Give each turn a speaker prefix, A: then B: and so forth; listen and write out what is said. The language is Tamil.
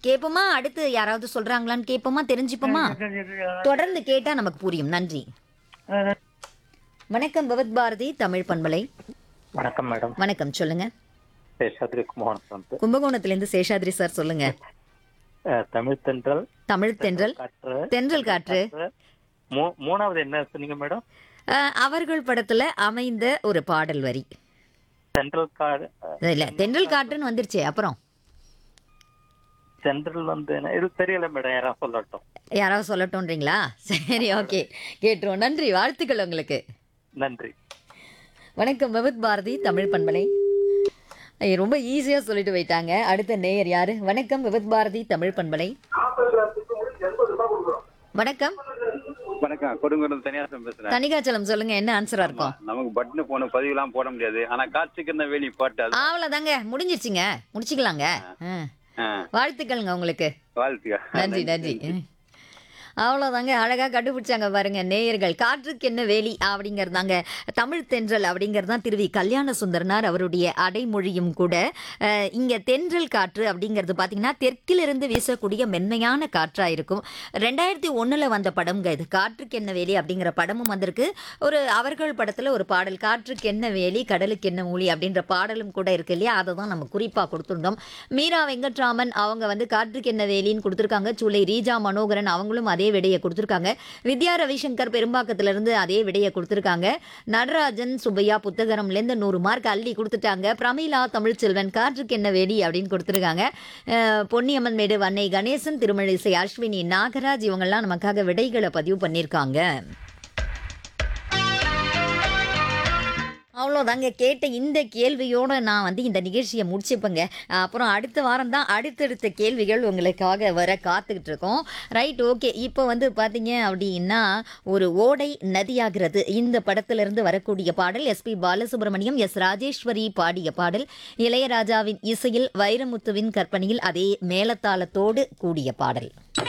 A: கேட்போமா அடுத்து யாராவது சொல்றாங்களான்னு கேட்போமா தெரிஞ்சுப்போமா தொடர்ந்து கேட்டா நமக்கு புரியும் நன்றி வணக்கம் பகவத் பாரதி தமிழ் பண்பலை
B: வணக்கம் மேடம்
A: வணக்கம் சொல்லுங்க
B: சேஷாத்ரி குமார் வந்து
A: கும்பகோணத்திலிருந்து சேஷாத்ரி சார் சொல்லுங்க
B: தமிழ் தென்றல்
A: தமிழ் தென்றல்
B: காற்று
A: தென்றல் காற்று
B: மூ- மூணாவது என்ன சொன்னீங்க மேடம்
A: அஹ், அவர்கள் படத்துல அமைந்த ஒரு பாடல் வரி
B: சென்ட்ரல் கார்டு
A: இல்ல தென்றல் காற்றுன்னு வந்துருச்சே அப்புறம்
B: சென்ட்ரல் வந்து என்ன இது தெரியல மேடம் யாராவது சொல்லட்டும்
A: யாராவது சொல்லட்டும்ன்றீங்களா சரி ஓகே கேட்டுருவோம் நன்றி வாழ்த்துக்கள் உங்களுக்கு
B: நன்றி
A: வணக்கம் பகவத் பாரதி தமிழ் பண்பலை ஐய, ரொம்ப ஈஸியா சொல்லிட்டு போயிட்டாங்க அடுத்த நேயர் யாரு வணக்கம் பகவத் பாரதி தமிழ் பண்பலை வணக்கம்
C: வணக்கம் கொடுங்குறது தனியாசம் பேசுறேன்
A: தனிகாச்சலம் சொல்லுங்க என்ன ஆன்சரா இருக்கும்
C: நமக்கு பட்டன் போன பதிவுலாம் போட முடியாது ஆனா காட்சிக்கு என்ன வேலி பாட்டு அது
A: அவ்வளவுதாங்க முடிஞ்சிருச்சுங்க முடிச்சுக்கலாங்க ஆ.
C: ஆ,
A: வாழ்த்துக்கள்ங்க உங்களுக்கு
C: வாழ்த்துக்கள்
A: நன்றி நன்றி அவ்வளோதாங்க அழகாக கண்டுபிடிச்சாங்க பாருங்க நேயர்கள் காற்றுக்கு என்ன வேலி அப்படிங்கிறதாங்க தமிழ் தென்றல் அப்படிங்கிறது தான் திருவி கல்யாண சுந்தரனார் அவருடைய அடைமொழியும் கூட அஹ், இங்க தென்றல் காற்று அப்படிங்கிறது பார்த்தீங்கன்னா தெற்கிலிருந்து வீசக்கூடிய மென்மையான காற்றாக இருக்கும் ரெண்டாயிரத்தி ஒன்றில் வந்த படம்ங்க இது காற்றுக்கு என்ன வேலி அப்படிங்கிற படமும் வந்திருக்கு ஒரு அவர்கள் படத்தில் ஒரு பாடல் காற்றுக்கு என்ன வேலி கடலுக்கு என்ன மூலி அப்படின்ற பாடலும் கூட இருக்கு இல்லையா அதை தான் நம்ம குறிப்பாக கொடுத்துருந்தோம் மீரா வெங்கட்ராமன் அவங்க வந்து காற்றுக்கு என்ன வேலின்னு கொடுத்துருக்காங்க சூளை ரீஜா மனோகரன் அவங்களும் அதே விடையை கொடுத்துருக்காங்க வித்யா ரவிசங்கர் பெரும்பாக்கத்திலிருந்து அதே விடையை கொடுத்துருக்காங்க நடராஜன் சுப்பையா புத்தகரம்லேருந்து நூறு மார்க் அள்ளி கொடுத்துட்டாங்க பிரமிளா தமிழ்ச்செல்வன் காற்றுக்கு என்ன வேலி அப்படின்னு கொடுத்துருக்காங்க அஹ், பொன்னியம்மன் மேடு வன்னை கணேசன் திருமழிசை அஸ்வினி நாகராஜ் இவங்கெல்லாம் நமக்காக விடைகளை பதிவு பண்ணியிருக்காங்க அவ்வளோதாங்க கேட்ட இந்த கேள்வியோடு நான் வந்து இந்த நிகழ்ச்சியை முடிச்சுப்பேங்க அப்புறம் அடுத்த வாரம் தான் அடுத்தடுத்த கேள்விகள் உங்களுக்காக வர காத்துக்கிட்டு இருக்கோம் ரைட் ஓகே இப்போ வந்து பார்த்தீங்க அப்படின்னா ஒரு ஓடை நதியாகிறது இந்த படத்திலிருந்து வரக்கூடிய பாடல் எஸ்பி பாலசுப்ரமணியம் எஸ் ராஜேஸ்வரி பாடிய பாடல் இளையராஜாவின் இசையில் வைரமுத்துவின் கற்பனையில் அதே மேலத்தாளத்தோடு கூடிய பாடல்